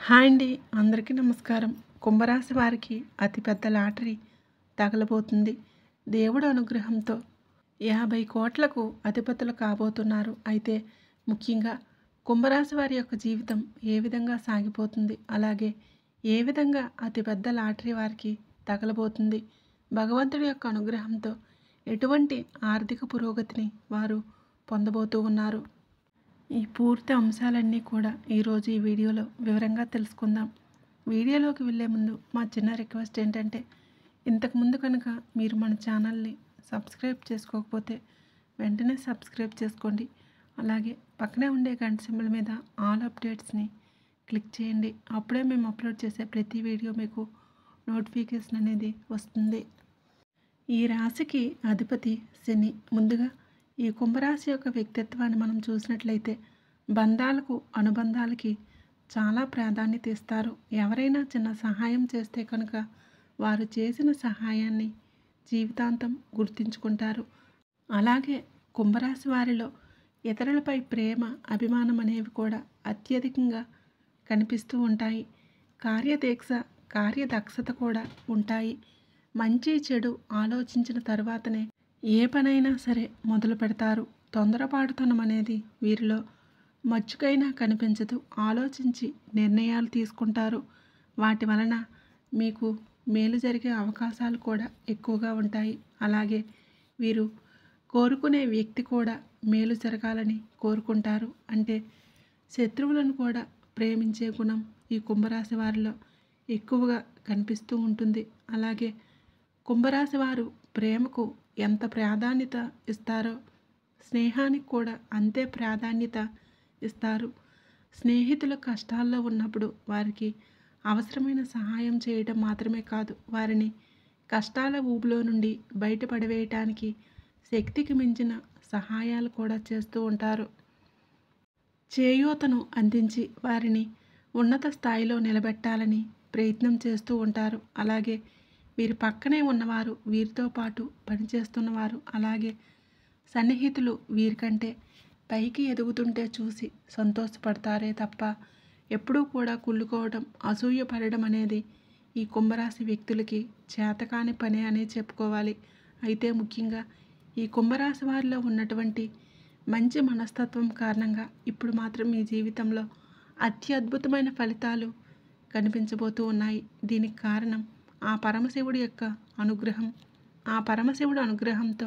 hi అండి అందరికీ నమస్కారం కుంభరాశి వారికి అతిపెద్ద లాటరీ తగలబోతుంది దేవుడు అనుగ్రహంతో యాభై కోట్లకు అధిపతులు కాబోతున్నారు అయితే ముఖ్యంగా కుంభరాశి వారి యొక్క జీవితం ఏ విధంగా సాగిపోతుంది అలాగే ఏ విధంగా అతిపెద్ద లాటరీ వారికి తగలబోతుంది భగవంతుడి యొక్క అనుగ్రహంతో ఎటువంటి ఆర్థిక పురోగతిని వారు పొందబోతూ ఉన్నారు ఈ పూర్తి అంశాలన్నీ కూడా ఈరోజు ఈ వీడియోలో వివరంగా తెలుసుకుందాం వీడియోలోకి వెళ్ళే ముందు మా చిన్న రిక్వెస్ట్ ఏంటంటే ఇంతకుముందు కనుక మీరు మన ఛానల్ని సబ్స్క్రైబ్ చేసుకోకపోతే వెంటనే సబ్స్క్రైబ్ చేసుకోండి అలాగే పక్కనే ఉండే గంట సింబల్ మీద ఆల్ అప్డేట్స్ని క్లిక్ చేయండి అప్పుడే మేము అప్లోడ్ చేసే ప్రతి వీడియో మీకు నోటిఫికేషన్ అనేది వస్తుంది ఈ రాశికి అధిపతి శని ముందుగా ఈ కుంభరాశి యొక్క వ్యక్తిత్వాన్ని మనం చూసినట్లయితే బంధాలకు అనుబంధాలకి చాలా ప్రాధాన్యత ఇస్తారు ఎవరైనా చిన్న సహాయం చేస్తే కనుక వారు చేసిన సహాయాన్ని జీవితాంతం గుర్తించుకుంటారు అలాగే కుంభరాశి వారిలో ఇతరులపై ప్రేమ అభిమానం అనేవి కూడా అత్యధికంగా కనిపిస్తూ ఉంటాయి కార్యదీక్ష కార్యదక్షత కూడా ఉంటాయి మంచి చెడు ఆలోచించిన తర్వాతనే ఏ పనైనా సరే మొదలు పెడతారు తొందరపాటుతనం అనేది వీరిలో మచ్చుకైనా కనిపించదు ఆలోచించి నిర్ణయాలు తీసుకుంటారు వాటి వలన మీకు మేలు జరిగే అవకాశాలు కూడా ఎక్కువగా ఉంటాయి అలాగే వీరు కోరుకునే వ్యక్తి కూడా మేలు జరగాలని కోరుకుంటారు అంటే శత్రువులను కూడా ప్రేమించే గుణం ఈ కుంభరాశి వారిలో ఎక్కువగా కనిపిస్తూ ఉంటుంది అలాగే కుంభరాశి వారు ప్రేమకు ఎంత ప్రాధాన్యత ఇస్తారో స్నేహానికి కూడా అంతే ప్రాధాన్యత ఇస్తారు స్నేహితుల కష్టాల్లో ఉన్నప్పుడు వారికి అవసరమైన సహాయం చేయడం మాత్రమే కాదు వారిని కష్టాల ఊబిలో నుండి బయటపడవేయటానికి శక్తికి మించిన సహాయాలు కూడా చేస్తూ ఉంటారు చేయూతను అందించి వారిని ఉన్నత స్థాయిలో నిలబెట్టాలని ప్రయత్నం చేస్తూ ఉంటారు అలాగే వీరి పక్కనే ఉన్నవారు వీరితో పాటు పనిచేస్తున్నవారు అలాగే సన్నిహితులు వీరికంటే పైకి ఎదుగుతుంటే చూసి సంతోషపడతారే తప్ప ఎప్పుడూ కూడా కుళ్ళుకోవడం అసూయ పడడం అనేది ఈ కుంభరాశి వ్యక్తులకి చేతకాని పనే అనే చెప్పుకోవాలి అయితే ముఖ్యంగా ఈ కుంభరాశి వారిలో ఉన్నటువంటి మంచి మనస్తత్వం కారణంగా ఇప్పుడు మాత్రం మీ జీవితంలో అత్యద్భుతమైన ఫలితాలు కనిపించబోతూ ఉన్నాయి దీనికి కారణం ఆ పరమశివుడి యొక్క అనుగ్రహం ఆ పరమశివుడు అనుగ్రహంతో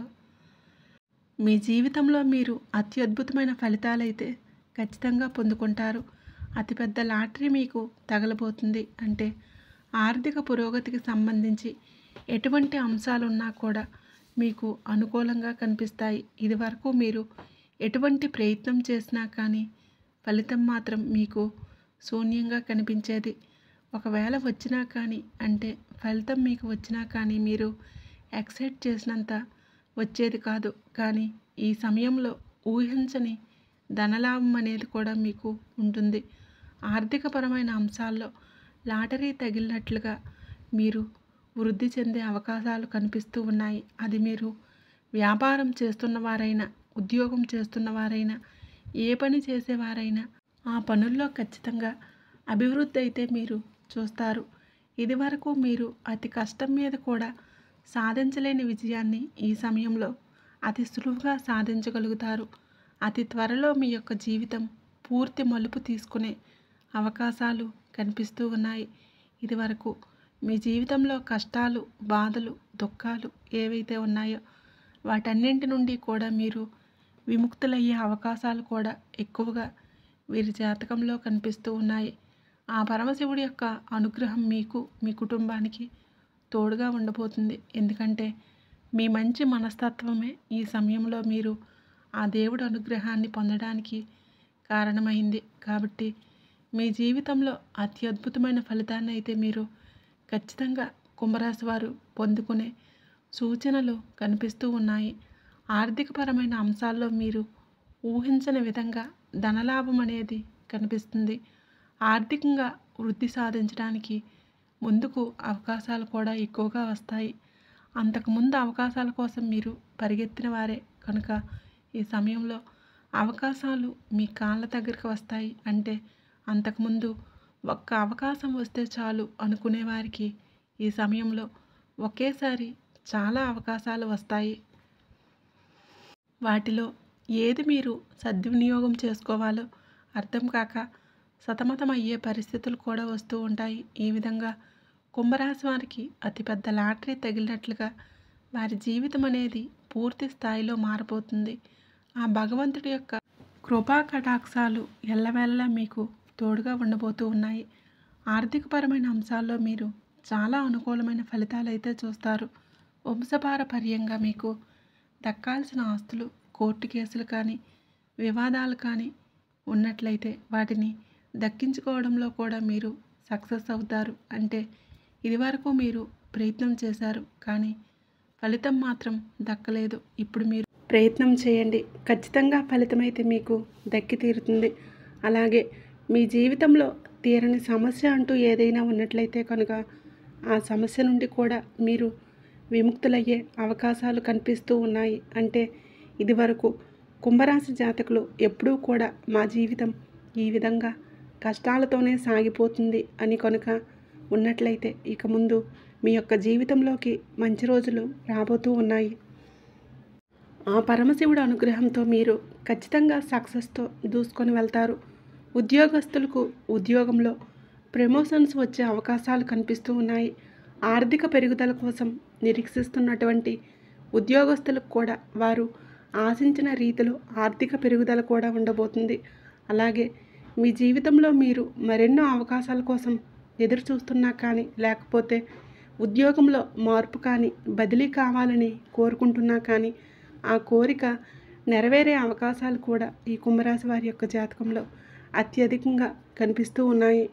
మీ జీవితంలో మీరు అత్యద్భుతమైన ఫలితాలైతే ఖచ్చితంగా పొందుకుంటారు అతిపెద్ద లాటరీ మీకు తగలబోతుంది అంటే ఆర్థిక పురోగతికి సంబంధించి ఎటువంటి అంశాలున్నా కూడా మీకు అనుకూలంగా కనిపిస్తాయి ఇదివరకు మీరు ఎటువంటి ప్రయత్నం చేసినా కానీ ఫలితం మాత్రం మీకు శూన్యంగా కనిపించేది ఒకవేళ వచ్చినా కానీ అంటే ఫలితం మీకు వచ్చినా కానీ మీరు ఎక్సైట్ చేసినంత వచ్చేది కాదు కానీ ఈ సమయంలో ఊహించని ధనలాభం అనేది కూడా మీకు ఉంటుంది ఆర్థికపరమైన అంశాల్లో లాటరీ తగిలినట్లుగా మీరు వృద్ధి చెందే అవకాశాలు కనిపిస్తూ ఉన్నాయి అది మీరు వ్యాపారం చేస్తున్నవారైనా ఉద్యోగం చేస్తున్నవారైనా ఏ పని చేసేవారైనా ఆ పనుల్లో ఖచ్చితంగా అభివృద్ధి అయితే మీరు చూస్తారు ఇదివరకు మీరు అతి కష్టం మీద కూడా సాధించలేని విజయాన్ని ఈ సమయంలో అతి సులువుగా సాధించగలుగుతారు అతి త్వరలో మీ యొక్క జీవితం పూర్తి మలుపు తీసుకునే అవకాశాలు కనిపిస్తూ ఉన్నాయి ఇదివరకు మీ జీవితంలో కష్టాలు బాధలు దుఃఖాలు ఏవైతే ఉన్నాయో వాటన్నింటి నుండి కూడా మీరు విముక్తులయ్యే అవకాశాలు కూడా ఎక్కువగా వీరి జాతకంలో కనిపిస్తూ ఉన్నాయి ఆ పరమశివుడి యొక్క అనుగ్రహం మీకు మీ కుటుంబానికి తోడుగా ఉండబోతుంది ఎందుకంటే మీ మంచి మనస్తత్వమే ఈ సమయంలో మీరు ఆ దేవుడి అనుగ్రహాన్ని పొందడానికి కారణమైంది కాబట్టి మీ జీవితంలో అత్యద్భుతమైన ఫలితాన్ని అయితే మీరు ఖచ్చితంగా కుంభరాశి వారు పొందుకునే సూచనలు కనిపిస్తూ ఉన్నాయి ఆర్థికపరమైన అంశాల్లో మీరు ఊహించని విధంగా ధనలాభం అనేది కనిపిస్తుంది ఆర్థికంగా వృద్ధి సాధించడానికి ముందుకు అవకాశాలు కూడా ఎక్కువగా వస్తాయి అంతకుముందు అవకాశాల కోసం మీరు పరిగెత్తిన వారే కనుక ఈ సమయంలో అవకాశాలు మీ కాళ్ళ దగ్గరికి వస్తాయి అంటే అంతకుముందు ఒక్క అవకాశం వస్తే చాలు అనుకునే వారికి ఈ సమయంలో ఒకేసారి చాలా అవకాశాలు వస్తాయి వాటిలో ఏది మీరు సద్వినియోగం చేసుకోవాలో అర్థం కాక సతమతమయ్యే పరిస్థితులు కూడా వస్తూ ఉంటాయి ఈ విధంగా కుంభరాశి వారికి అతిపెద్ద లాటరీ తగిలినట్లుగా వారి జీవితం అనేది పూర్తి స్థాయిలో మారిపోతుంది ఆ భగవంతుడి యొక్క కృపా కటాక్షాలు ఎల్లవేళలా మీకు తోడుగా ఉండబోతూ ఉన్నాయి ఆర్థికపరమైన అంశాల్లో మీరు చాలా అనుకూలమైన ఫలితాలు అయితే చూస్తారు వంశపారపర్యంగా మీకు దక్కాల్సిన ఆస్తులు కోర్టు కేసులు కానీ వివాదాలు కానీ ఉన్నట్లయితే వాటిని దక్కించుకోవడంలో కూడా మీరు సక్సెస్ అవుతారు అంటే ఇదివరకు మీరు ప్రయత్నం చేశారు కానీ ఫలితం మాత్రం దక్కలేదు ఇప్పుడు మీరు ప్రయత్నం చేయండి ఖచ్చితంగా ఫలితమైతే మీకు దక్కి తీరుతుంది అలాగే మీ జీవితంలో తీరని సమస్య అంటూ ఏదైనా ఉన్నట్లయితే కనుక ఆ సమస్య నుండి కూడా మీరు విముక్తులయ్యే అవకాశాలు కనిపిస్తూ ఉన్నాయి అంటే ఇదివరకు కుంభరాశి జాతకులు ఎప్పుడూ కూడా మా జీవితం ఈ విధంగా కష్టాలతోనే సాగిపోతుంది అని కనుక ఉన్నట్లయితే ఇక ముందు మీ యొక్క జీవితంలోకి మంచి రోజులు రాబోతూ ఉన్నాయి ఆ పరమశివుడు అనుగ్రహంతో మీరు ఖచ్చితంగా సక్సెస్తో దూసుకొని వెళ్తారు ఉద్యోగస్తులకు ఉద్యోగంలో ప్రమోషన్స్ వచ్చే అవకాశాలు కనిపిస్తూ ఉన్నాయి ఆర్థిక పెరుగుదల కోసం నిరీక్షిస్తున్నటువంటి ఉద్యోగస్తులకు కూడా వారు ఆశించిన రీతిలో ఆర్థిక పెరుగుదల కూడా ఉండబోతుంది అలాగే మీ జీవితంలో మీరు మరెన్నో అవకాశాల కోసం ఎదురు చూస్తున్నా కానీ లేకపోతే ఉద్యోగంలో మార్పు కానీ బదిలీ కావాలని కోరుకుంటున్నా కానీ ఆ కోరిక నెరవేరే అవకాశాలు కూడా ఈ కుంభరాశి వారి యొక్క జాతకంలో అత్యధికంగా కనిపిస్తూ ఉన్నాయి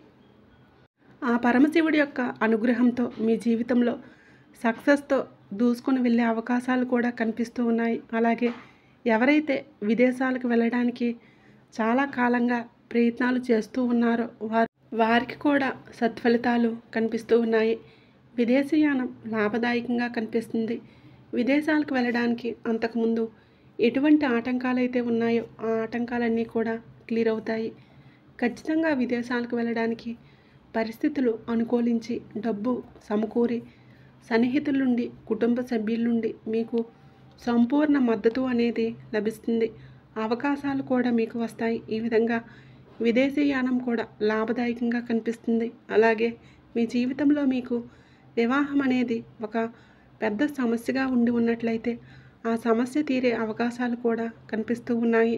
ఆ పరమశివుడి యొక్క అనుగ్రహంతో మీ జీవితంలో సక్సెస్తో దూసుకొని వెళ్ళే అవకాశాలు కూడా కనిపిస్తూ ఉన్నాయి అలాగే ఎవరైతే విదేశాలకు వెళ్ళడానికి చాలా కాలంగా ప్రయత్నాలు చేస్తూ ఉన్నారో వారు వారికి కూడా సత్ఫలితాలు కనిపిస్తూ ఉన్నాయి విదేశీయానం లాభదాయకంగా కనిపిస్తుంది విదేశాలకు వెళ్ళడానికి అంతకుముందు ఎటువంటి ఆటంకాలు అయితే ఉన్నాయో ఆ ఆటంకాలన్నీ కూడా క్లియర్ అవుతాయి ఖచ్చితంగా విదేశాలకు వెళ్ళడానికి పరిస్థితులు అనుకూలించి డబ్బు సమకూరి సన్నిహితుల నుండి కుటుంబ సభ్యుల నుండి మీకు సంపూర్ణ మద్దతు అనేది లభిస్తుంది అవకాశాలు కూడా మీకు వస్తాయి ఈ విధంగా విదేశీయానం కూడా లాభదాయకంగా కనిపిస్తుంది అలాగే మీ జీవితంలో మీకు వివాహం అనేది ఒక పెద్ద సమస్యగా ఉండి ఉన్నట్లయితే ఆ సమస్య తీరే అవకాశాలు కూడా కనిపిస్తూ ఉన్నాయి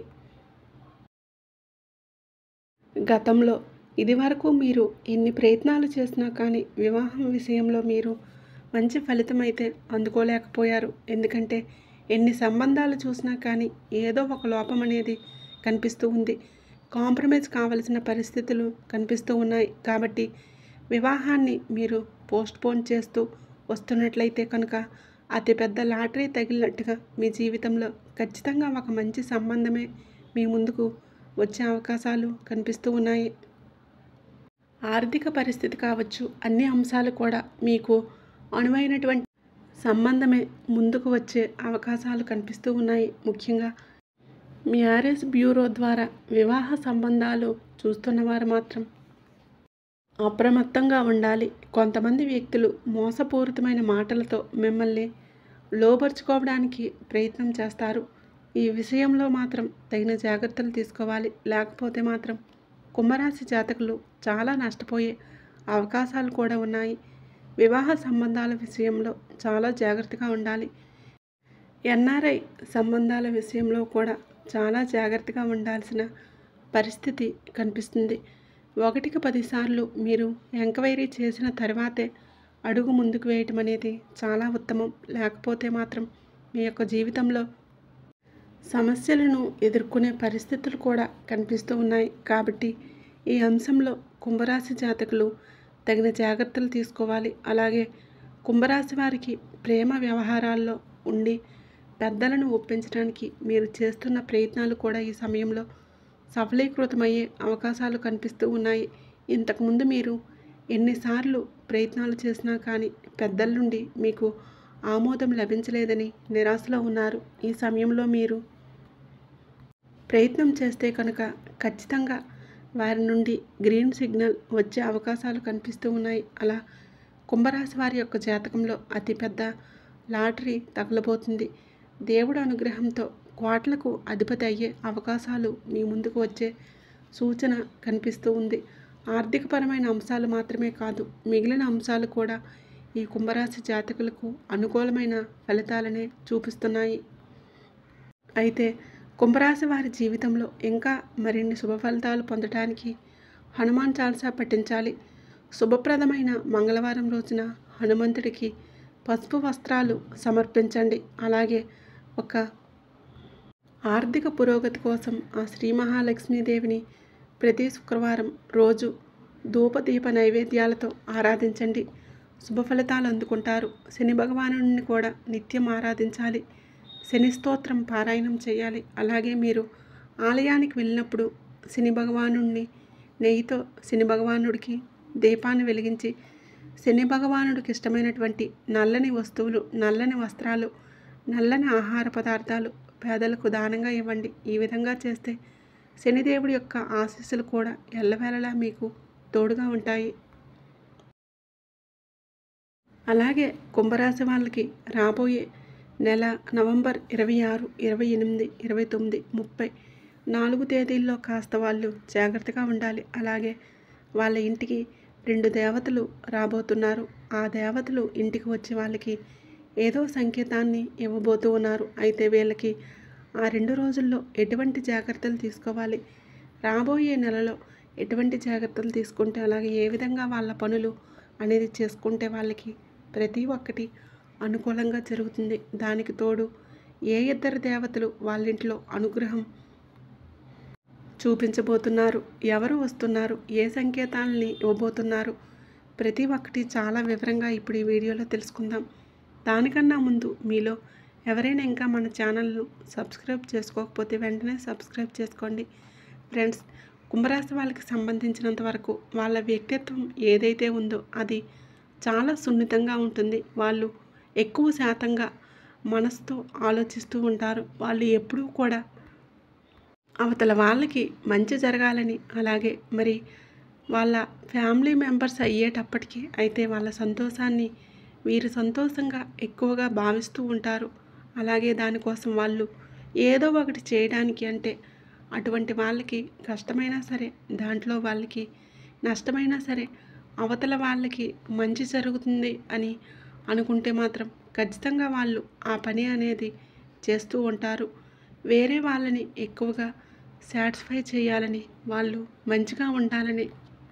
గతంలో ఇదివరకు మీరు ఎన్ని ప్రయత్నాలు చేసినా కానీ వివాహం విషయంలో మీరు మంచి ఫలితం అయితే అందుకోలేకపోయారు ఎందుకంటే ఎన్ని సంబంధాలు చూసినా కానీ ఏదో ఒక లోపం అనేది కనిపిస్తూ ఉంది కాంప్రమైజ్ కావలసిన పరిస్థితులు కనిపిస్తూ ఉన్నాయి కాబట్టి వివాహాన్ని మీరు పోస్ట్పోన్ చేస్తూ వస్తున్నట్లయితే కనుక అతిపెద్ద లాటరీ తగిలినట్టుగా మీ జీవితంలో ఖచ్చితంగా ఒక మంచి సంబంధమే మీ ముందుకు వచ్చే అవకాశాలు కనిపిస్తూ ఉన్నాయి ఆర్థిక పరిస్థితి కావచ్చు అన్ని అంశాలు కూడా మీకు అనువైనటువంటి సంబంధమే ముందుకు వచ్చే అవకాశాలు కనిపిస్తూ ఉన్నాయి ముఖ్యంగా మ్యారేజ్ బ్యూరో ద్వారా వివాహ సంబంధాలు చూస్తున్నవారు మాత్రం అప్రమత్తంగా ఉండాలి కొంతమంది వ్యక్తులు మోసపూరితమైన మాటలతో మిమ్మల్ని లోపరుచుకోవడానికి ప్రయత్నం చేస్తారు ఈ విషయంలో మాత్రం తగిన జాగ్రత్తలు తీసుకోవాలి లేకపోతే మాత్రం కుంభరాశి జాతకులు చాలా నష్టపోయే అవకాశాలు కూడా ఉన్నాయి వివాహ సంబంధాల విషయంలో చాలా జాగ్రత్తగా ఉండాలి ఎన్ఆర్ఐ సంబంధాల విషయంలో కూడా చాలా జాగ్రత్తగా ఉండాల్సిన పరిస్థితి కనిపిస్తుంది ఒకటికి పదిసార్లు మీరు ఎంక్వైరీ చేసిన తర్వాతే అడుగు ముందుకు వేయటం అనేది చాలా ఉత్తమం లేకపోతే మాత్రం మీ యొక్క జీవితంలో సమస్యలను ఎదుర్కొనే పరిస్థితులు కూడా కనిపిస్తూ ఉన్నాయి కాబట్టి ఈ అంశంలో కుంభరాశి జాతకులు తగిన జాగ్రత్తలు తీసుకోవాలి అలాగే కుంభరాశి వారికి ప్రేమ వ్యవహారాల్లో ఉండి పెద్దలను ఒప్పించడానికి మీరు చేస్తున్న ప్రయత్నాలు కూడా ఈ సమయంలో సఫలీకృతమయ్యే అవకాశాలు కనిపిస్తూ ఉన్నాయి ఇంతకుముందు మీరు ఎన్నిసార్లు ప్రయత్నాలు చేసినా కానీ పెద్దల నుండి మీకు ఆమోదం లభించలేదని నిరాశలో ఉన్నారు ఈ సమయంలో మీరు ప్రయత్నం చేస్తే కనుక ఖచ్చితంగా వారి నుండి గ్రీన్ సిగ్నల్ వచ్చే అవకాశాలు కనిపిస్తూ ఉన్నాయి అలా కుంభరాశి వారి యొక్క జాతకంలో అతిపెద్ద లాటరీ తగలబోతుంది దేవుడు అనుగ్రహంతో కోట్లకు అధిపతి అయ్యే అవకాశాలు మీ ముందుకు వచ్చే సూచన కనిపిస్తూ ఉంది ఆర్థికపరమైన అంశాలు మాత్రమే కాదు మిగిలిన అంశాలు కూడా ఈ కుంభరాశి జాతకులకు అనుకూలమైన ఫలితాలనే చూపిస్తున్నాయి అయితే కుంభరాశి వారి జీవితంలో ఇంకా మరిన్ని శుభ ఫలితాలు పొందడానికి హనుమాన్ చాలీసా పఠించాలి శుభప్రదమైన మంగళవారం రోజున హనుమంతుడికి పసుపు వస్త్రాలు సమర్పించండి అలాగే ఒక ఆర్థిక పురోగతి కోసం ఆ శ్రీ మహాలక్ష్మీదేవిని ప్రతి శుక్రవారం రోజు ధూపదీప నైవేద్యాలతో ఆరాధించండి శుభ ఫలితాలు అందుకుంటారు శని భగవానుడిని కూడా నిత్యం ఆరాధించాలి శని స్తోత్రం పారాయణం చేయాలి అలాగే మీరు ఆలయానికి వెళ్ళినప్పుడు శని భగవానుడిని నెయ్యితో శని భగవానుడికి దీపాన్ని వెలిగించి శని భగవానుడికి ఇష్టమైనటువంటి నల్లని వస్తువులు నల్లని వస్త్రాలు నల్లని ఆహార పదార్థాలు పేదలకు దానంగా ఇవ్వండి ఈ విధంగా చేస్తే శనిదేవుడి యొక్క ఆశీస్సులు కూడా ఎల్లవేళలా మీకు తోడుగా ఉంటాయి అలాగే కుంభరాశి వాళ్ళకి రాబోయే నెల నవంబర్ ఇరవై ఆరు ఇరవై ఎనిమిది ఇరవై తొమ్మిది ముప్పై నాలుగు తేదీల్లో కాస్త వాళ్ళు జాగ్రత్తగా ఉండాలి అలాగే వాళ్ళ ఇంటికి రెండు దేవతలు రాబోతున్నారు ఆ దేవతలు ఇంటికి వచ్చి వాళ్ళకి ఏదో సంకేతాన్ని ఇవ్వబోతూ ఉన్నారు అయితే వీళ్ళకి ఆ రెండు రోజుల్లో ఎటువంటి జాగ్రత్తలు తీసుకోవాలి రాబోయే నెలలో ఎటువంటి జాగ్రత్తలు తీసుకుంటే అలాగే ఏ విధంగా వాళ్ళ పనులు అనేది చేసుకుంటే వాళ్ళకి ప్రతి ఒక్కటి అనుకూలంగా జరుగుతుంది దానికి తోడు ఏ ఇద్దరు దేవతలు వాళ్ళ ఇంట్లో అనుగ్రహం చూపించబోతున్నారు ఎవరు వస్తున్నారు ఏ సంకేతాలని ఇవ్వబోతున్నారు ప్రతి ఒక్కటి చాలా వివరంగా ఇప్పుడు ఈ వీడియోలో తెలుసుకుందాం దానికన్నా ముందు మీలో ఎవరైనా ఇంకా మన ఛానల్ను సబ్స్క్రైబ్ చేసుకోకపోతే వెంటనే సబ్స్క్రైబ్ చేసుకోండి ఫ్రెండ్స్ కుంభరాశి వాళ్ళకి సంబంధించినంత వరకు వాళ్ళ వ్యక్తిత్వం ఏదైతే ఉందో అది చాలా సున్నితంగా ఉంటుంది వాళ్ళు ఎక్కువ శాతంగా మనసుతో ఆలోచిస్తూ ఉంటారు వాళ్ళు ఎప్పుడూ కూడా అవతల వాళ్ళకి మంచి జరగాలని అలాగే మరి వాళ్ళ ఫ్యామిలీ మెంబర్స్ అయ్యేటప్పటికీ అయితే వాళ్ళ సంతోషాన్ని వీరు సంతోషంగా ఎక్కువగా భావిస్తూ ఉంటారు అలాగే దానికోసం వాళ్ళు ఏదో ఒకటి చేయడానికి అంటే అటువంటి వాళ్ళకి కష్టమైనా సరే దాంట్లో వాళ్ళకి నష్టమైనా సరే అవతల వాళ్ళకి మంచి జరుగుతుంది అని అనుకుంటే మాత్రం ఖచ్చితంగా వాళ్ళు ఆ పని అనేది చేస్తూ ఉంటారు వేరే వాళ్ళని ఎక్కువగా సాటిస్ఫై చేయాలని వాళ్ళు మంచిగా ఉండాలని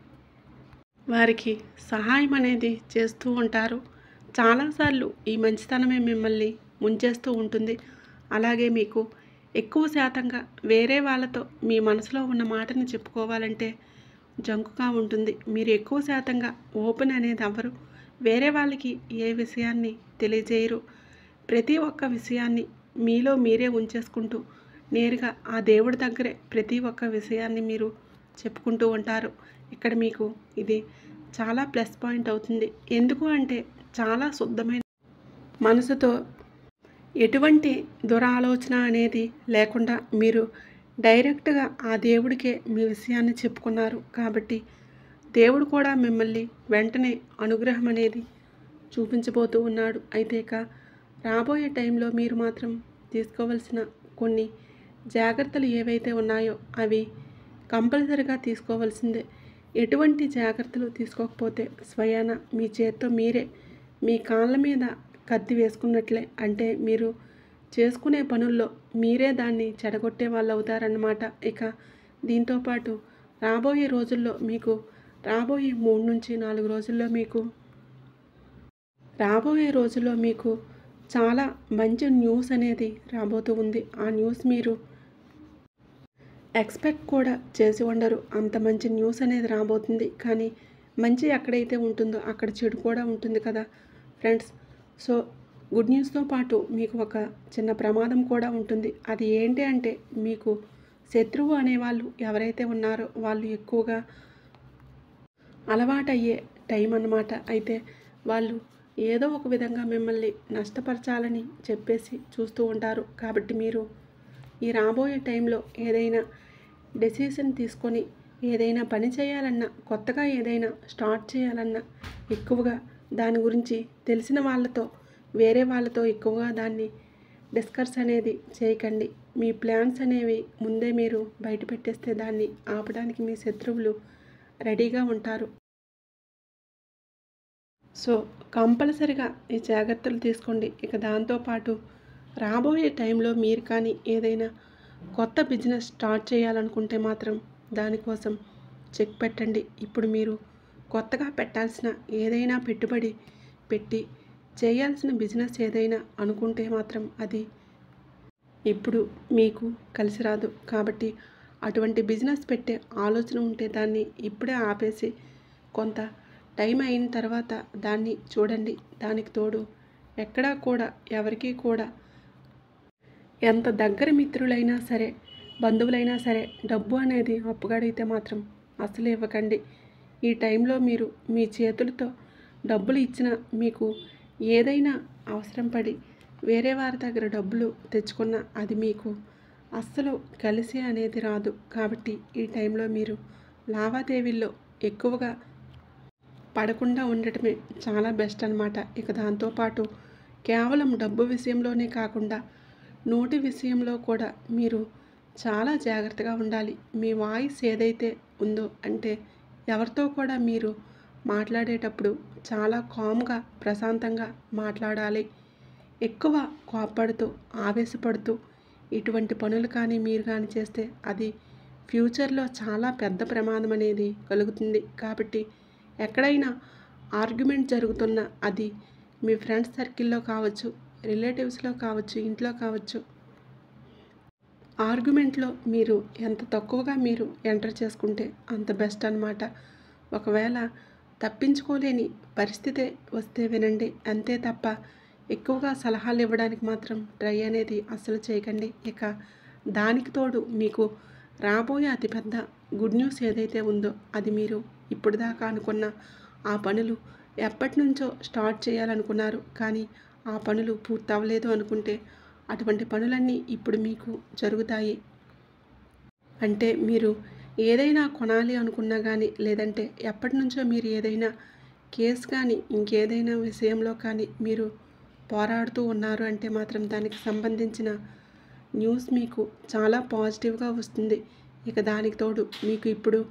వారికి సహాయం అనేది చేస్తూ ఉంటారు చాలాసార్లు ఈ మంచితనమే మిమ్మల్ని ముంచేస్తూ ఉంటుంది అలాగే మీకు ఎక్కువ శాతంగా వేరే వాళ్ళతో మీ మనసులో ఉన్న మాటని చెప్పుకోవాలంటే జంకుగా ఉంటుంది మీరు ఎక్కువ శాతంగా ఓపెన్ అనేది అవ్వరు వేరే వాళ్ళకి ఏ విషయాన్ని తెలియజేయరు ప్రతి ఒక్క విషయాన్ని మీలో మీరే ఉంచేసుకుంటూ నేరుగా ఆ దేవుడి దగ్గరే ప్రతి ఒక్క విషయాన్ని మీరు చెప్పుకుంటూ ఉంటారు ఇక్కడ మీకు ఇది చాలా ప్లస్ పాయింట్ అవుతుంది ఎందుకు అంటే చాలా శుద్ధమైన మనసుతో ఎటువంటి దురాలోచన అనేది లేకుండా మీరు డైరెక్ట్గా ఆ దేవుడికే మీ విషయాన్ని చెప్పుకున్నారు కాబట్టి దేవుడు కూడా మిమ్మల్ని వెంటనే అనుగ్రహం అనేది చూపించబోతూ ఉన్నాడు అయితే ఇక రాబోయే టైంలో మీరు మాత్రం తీసుకోవలసిన కొన్ని జాగ్రత్తలు ఏవైతే ఉన్నాయో అవి కంపల్సరిగా తీసుకోవాల్సిందే ఎటువంటి జాగ్రత్తలు తీసుకోకపోతే స్వయాన మీ చేత్తో మీరే మీ కాళ్ళ మీద కత్తి వేసుకున్నట్లే అంటే మీరు చేసుకునే పనుల్లో మీరే దాన్ని చెడగొట్టే వాళ్ళు అవుతారన్నమాట ఇక దీంతోపాటు రాబోయే రోజుల్లో మీకు రాబోయే మూడు నుంచి నాలుగు రోజుల్లో మీకు రాబోయే రోజుల్లో మీకు చాలా మంచి న్యూస్ అనేది రాబోతూ ఉంది ఆ న్యూస్ మీరు ఎక్స్పెక్ట్ కూడా చేసి ఉండరు అంత మంచి న్యూస్ అనేది రాబోతుంది కానీ మంచి ఎక్కడైతే ఉంటుందో అక్కడ చెడు కూడా ఉంటుంది కదా ఫ్రెండ్స్ సో గుడ్ న్యూస్తో పాటు మీకు ఒక చిన్న ప్రమాదం కూడా ఉంటుంది అది ఏంటి అంటే మీకు శత్రువు అనేవాళ్ళు ఎవరైతే ఉన్నారో వాళ్ళు ఎక్కువగా అలవాటయ్యే టైం అన్నమాట అయితే వాళ్ళు ఏదో ఒక విధంగా మిమ్మల్ని నష్టపరచాలని చెప్పేసి చూస్తూ ఉంటారు కాబట్టి మీరు ఈ రాబోయే టైంలో ఏదైనా డెసిషన్ తీసుకొని ఏదైనా పని చేయాలన్నా కొత్తగా ఏదైనా స్టార్ట్ చేయాలన్నా ఎక్కువగా దాని గురించి తెలిసిన వాళ్ళతో వేరే వాళ్ళతో ఎక్కువగా దాన్ని డిస్కస్ అనేది చేయకండి మీ ప్లాన్స్ అనేవి ముందే మీరు బయట పెట్టేస్తే దాన్ని ఆపడానికి మీ శత్రువులు రెడీగా ఉంటారు సో కంపల్సరిగా ఈ జాగ్రత్తలు తీసుకోండి ఇక దాంతోపాటు రాబోయే టైంలో మీరు కానీ ఏదైనా కొత్త బిజినెస్ స్టార్ట్ చేయాలనుకుంటే మాత్రం దానికోసం చెక్ పెట్టండి ఇప్పుడు మీరు కొత్తగా పెట్టాల్సిన ఏదైనా పెట్టుబడి పెట్టి చేయాల్సిన బిజినెస్ ఏదైనా అనుకుంటే మాత్రం అది ఇప్పుడు మీకు కలిసి రాదు కాబట్టి అటువంటి బిజినెస్ పెట్టే ఆలోచన ఉంటే దాన్ని ఇప్పుడే ఆపేసి కొంత టైం అయిన తర్వాత దాన్ని చూడండి దానికి తోడు ఎక్కడా కూడా ఎవరికీ కూడా ఎంత దగ్గర మిత్రులైనా సరే బంధువులైనా సరే డబ్బు అనేది అప్పుగడిగితే మాత్రం అసలు ఇవ్వకండి ఈ టైంలో మీరు మీ చేతులతో డబ్బులు ఇచ్చిన మీకు ఏదైనా అవసరం పడి వేరే వారి దగ్గర డబ్బులు తెచ్చుకున్న అది మీకు అస్సలు కలిసి అనేది రాదు కాబట్టి ఈ టైంలో మీరు లావాదేవీల్లో ఎక్కువగా పడకుండా ఉండటమే చాలా బెస్ట్ అనమాట ఇక దాంతోపాటు కేవలం డబ్బు విషయంలోనే కాకుండా నోటి విషయంలో కూడా మీరు చాలా జాగ్రత్తగా ఉండాలి మీ వాయిస్ ఏదైతే ఉందో అంటే ఎవరితో కూడా మీరు మాట్లాడేటప్పుడు చాలా కామ్గా ప్రశాంతంగా మాట్లాడాలి ఎక్కువ కోప్పడుతూ ఆవేశపడుతూ ఇటువంటి పనులు కానీ మీరు కానీ చేస్తే అది ఫ్యూచర్లో చాలా పెద్ద ప్రమాదం అనేది కలుగుతుంది కాబట్టి ఎక్కడైనా ఆర్గ్యుమెంట్ జరుగుతున్న అది మీ ఫ్రెండ్స్ సర్కిల్లో కావచ్చు రిలేటివ్స్లో కావచ్చు ఇంట్లో కావచ్చు ఆర్గ్యుమెంట్లో మీరు ఎంత తక్కువగా మీరు ఎంటర్ చేసుకుంటే అంత బెస్ట్ అనమాట ఒకవేళ తప్పించుకోలేని పరిస్థితి వస్తే వినండి అంతే తప్ప ఎక్కువగా సలహాలు ఇవ్వడానికి మాత్రం ట్రై అనేది అస్సలు చేయకండి ఇక దానికి తోడు మీకు రాబోయే అతిపెద్ద గుడ్ న్యూస్ ఏదైతే ఉందో అది మీరు ఇప్పుడు దాకా అనుకున్న ఆ పనులు ఎప్పటి నుంచో స్టార్ట్ చేయాలనుకున్నారు కానీ ఆ పనులు పూర్తవలేదు అనుకుంటే అటువంటి పనులన్నీ ఇప్పుడు మీకు జరుగుతాయి అంటే మీరు ఏదైనా కొనాలి అనుకున్నా కానీ లేదంటే ఎప్పటి నుంచో మీరు ఏదైనా కేసు కానీ ఇంకేదైనా విషయంలో కానీ మీరు పోరాడుతూ ఉన్నారు అంటే మాత్రం దానికి సంబంధించిన న్యూస్ మీకు చాలా పాజిటివ్గా వస్తుంది ఇక దానికి తోడు మీకు ఇప్పుడు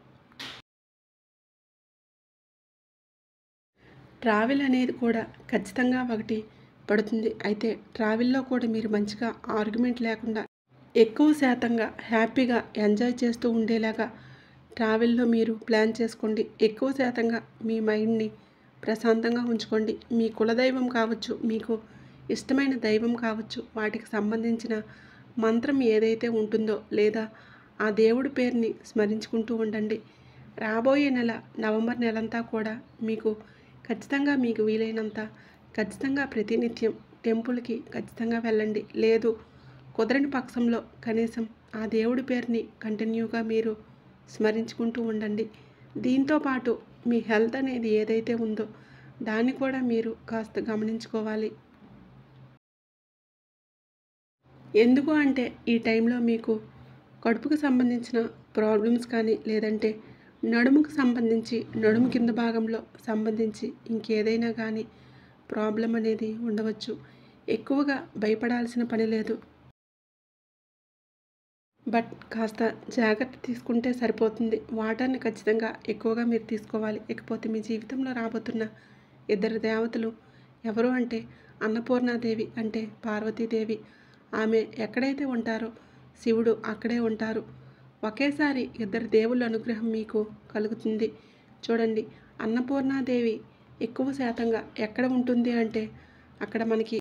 ట్రావెల్ అనేది కూడా ఖచ్చితంగా ఒకటి పడుతుంది అయితే ట్రావెల్లో కూడా మీరు మంచిగా ఆర్గ్యుమెంట్ లేకుండా ఎక్కువ శాతంగా హ్యాపీగా ఎంజాయ్ చేస్తూ ఉండేలాగా ట్రావెల్లో మీరు ప్లాన్ చేసుకోండి ఎక్కువ శాతంగా మీ మైండ్ని ప్రశాంతంగా ఉంచుకోండి మీ కులదైవం కావచ్చు మీకు ఇష్టమైన దైవం కావచ్చు వాటికి సంబంధించిన మంత్రం ఏదైతే ఉంటుందో లేదా ఆ దేవుడి పేరుని స్మరించుకుంటూ ఉండండి రాబోయే నెల నవంబర్ నెలంతా కూడా మీకు ఖచ్చితంగా మీకు వీలైనంత ఖచ్చితంగా ప్రతినిత్యం టెంపుల్కి ఖచ్చితంగా వెళ్ళండి లేదు కుదరని పక్షంలో కనీసం ఆ దేవుడి పేరుని కంటిన్యూగా మీరు స్మరించుకుంటూ ఉండండి దీంతో పాటు మీ హెల్త్ అనేది ఏదైతే ఉందో దాన్ని కూడా మీరు కాస్త గమనించుకోవాలి ఎందుకు అంటే ఈ టైంలో మీకు కడుపుకు సంబంధించిన ప్రాబ్లమ్స్ కానీ లేదంటే నడుముకు సంబంధించి నడుము కింద భాగంలో సంబంధించి ఇంకేదైనా కానీ ప్రాబ్లం అనేది ఉండవచ్చు ఎక్కువగా భయపడాల్సిన పని లేదు బట్ కాస్త జాగ్రత్త తీసుకుంటే సరిపోతుంది వాటర్ని ఖచ్చితంగా ఎక్కువగా మీరు తీసుకోవాలి ఇకపోతే మీ జీవితంలో రాబోతున్న ఇద్దరు దేవతలు ఎవరు అంటే అన్నపూర్ణాదేవి అంటే పార్వతీదేవి ఆమె ఎక్కడైతే ఉంటారో శివుడు అక్కడే ఉంటారు ఒకేసారి ఇద్దరు దేవుళ్ళ అనుగ్రహం మీకు కలుగుతుంది చూడండి అన్నపూర్ణాదేవి ఎక్కువ శాతంగా ఎక్కడ ఉంటుంది అంటే అక్కడ మనకి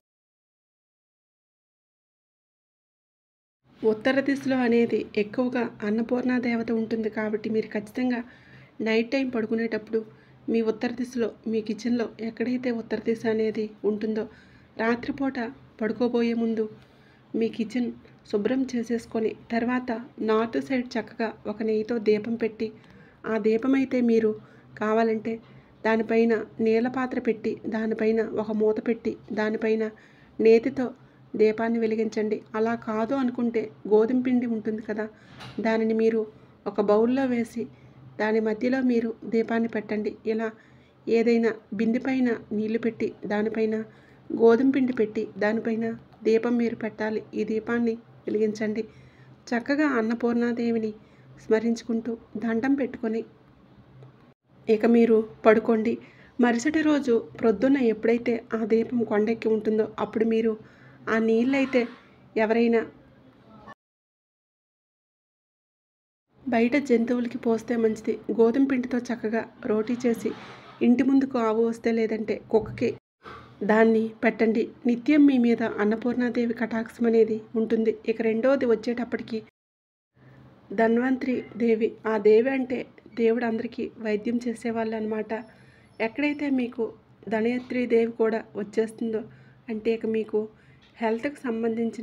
ఉత్తర దిశలో అనేది ఎక్కువగా అన్నపూర్ణ దేవత ఉంటుంది కాబట్టి మీరు ఖచ్చితంగా నైట్ టైం పడుకునేటప్పుడు మీ ఉత్తర దిశలో మీ కిచెన్లో ఎక్కడైతే ఉత్తర దిశ అనేది ఉంటుందో రాత్రిపూట పడుకోబోయే ముందు మీ కిచెన్ శుభ్రం చేసేసుకొని తర్వాత నార్త్ సైడ్ చక్కగా ఒక నెయ్యితో దీపం పెట్టి ఆ దీపం అయితే మీరు కావాలంటే దానిపైన నీళ్ళ పాత్ర పెట్టి దానిపైన ఒక మూత పెట్టి దానిపైన నేతితో దీపాన్ని వెలిగించండి అలా కాదు అనుకుంటే గోధుమ పిండి ఉంటుంది కదా దానిని మీరు ఒక బౌల్లో వేసి దాని మధ్యలో మీరు దీపాన్ని పెట్టండి ఇలా ఏదైనా బిందె పైన నీళ్లు పెట్టి దానిపైన గోధుమ పిండి పెట్టి దానిపైన దీపం మీరు పెట్టాలి ఈ దీపాన్ని వెలిగించండి చక్కగా అన్నపూర్ణాదేవిని స్మరించుకుంటూ దండం పెట్టుకొని ఇక మీరు పడుకోండి మరుసటి రోజు ప్రొద్దున్న ఎప్పుడైతే ఆ దీపం కొండెక్కి ఉంటుందో అప్పుడు మీరు ఆ నీళ్ళైతే ఎవరైనా బయట జంతువులకి పోస్తే మంచిది గోధుమ పిండితో చక్కగా రోటీ చేసి ఇంటి ముందుకు ఆవు వస్తే లేదంటే కుక్కకి దాన్ని పెట్టండి నిత్యం మీ మీద అన్నపూర్ణాదేవి కటాక్షం అనేది ఉంటుంది ఇక రెండవది వచ్చేటప్పటికి ధన్వంతరి దేవి ఆ దేవి అంటే దేవుడు అందరికీ వైద్యం చేసేవాళ్ళు అనమాట ఎక్కడైతే మీకు ధనయత్రి దేవి కూడా వచ్చేస్తుందో అంటే ఇక మీకు హెల్త్కి సంబంధించిన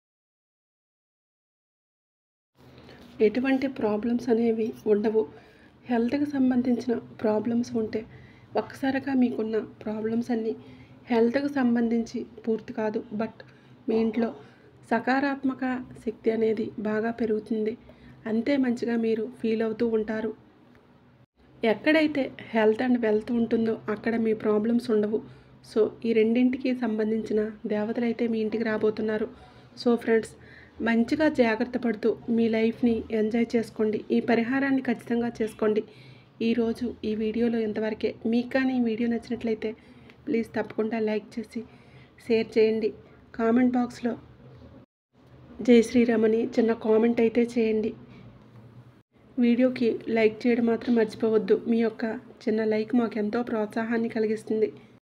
ఎటువంటి ప్రాబ్లమ్స్ అనేవి ఉండవు హెల్త్కి సంబంధించిన ప్రాబ్లమ్స్ ఉంటే ఒక్కసారిగా మీకున్న ప్రాబ్లమ్స్ అన్నీ హెల్త్కి సంబంధించి పూర్తి కాదు బట్ మీ ఇంట్లో సకారాత్మక శక్తి అనేది బాగా పెరుగుతుంది అంతే మంచిగా మీరు ఫీల్ అవుతూ ఉంటారు ఎక్కడైతే హెల్త్ అండ్ వెల్త్ ఉంటుందో అక్కడ మీ ప్రాబ్లమ్స్ ఉండవు సో ఈ రెండింటికి సంబంధించిన దేవతలు అయితే మీ ఇంటికి రాబోతున్నారు సో ఫ్రెండ్స్ మంచిగా జాగ్రత్త పడుతూ మీ లైఫ్ని ఎంజాయ్ చేసుకోండి ఈ పరిహారాన్ని ఖచ్చితంగా చేసుకోండి ఈరోజు ఈ వీడియోలో ఇంతవరకే మీకు కానీ ఈ వీడియో నచ్చినట్లయితే ప్లీజ్ తప్పకుండా లైక్ చేసి షేర్ చేయండి కామెంట్ బాక్స్లో జై శ్రీరామ్ అని చిన్న కామెంట్ అయితే చేయండి వీడియోకి లైక్ చేయడం మాత్రం మర్చిపోవద్దు మీ యొక్క చిన్న లైక్ మాకు ఎంతో ప్రోత్సాహాన్ని కలిగిస్తుంది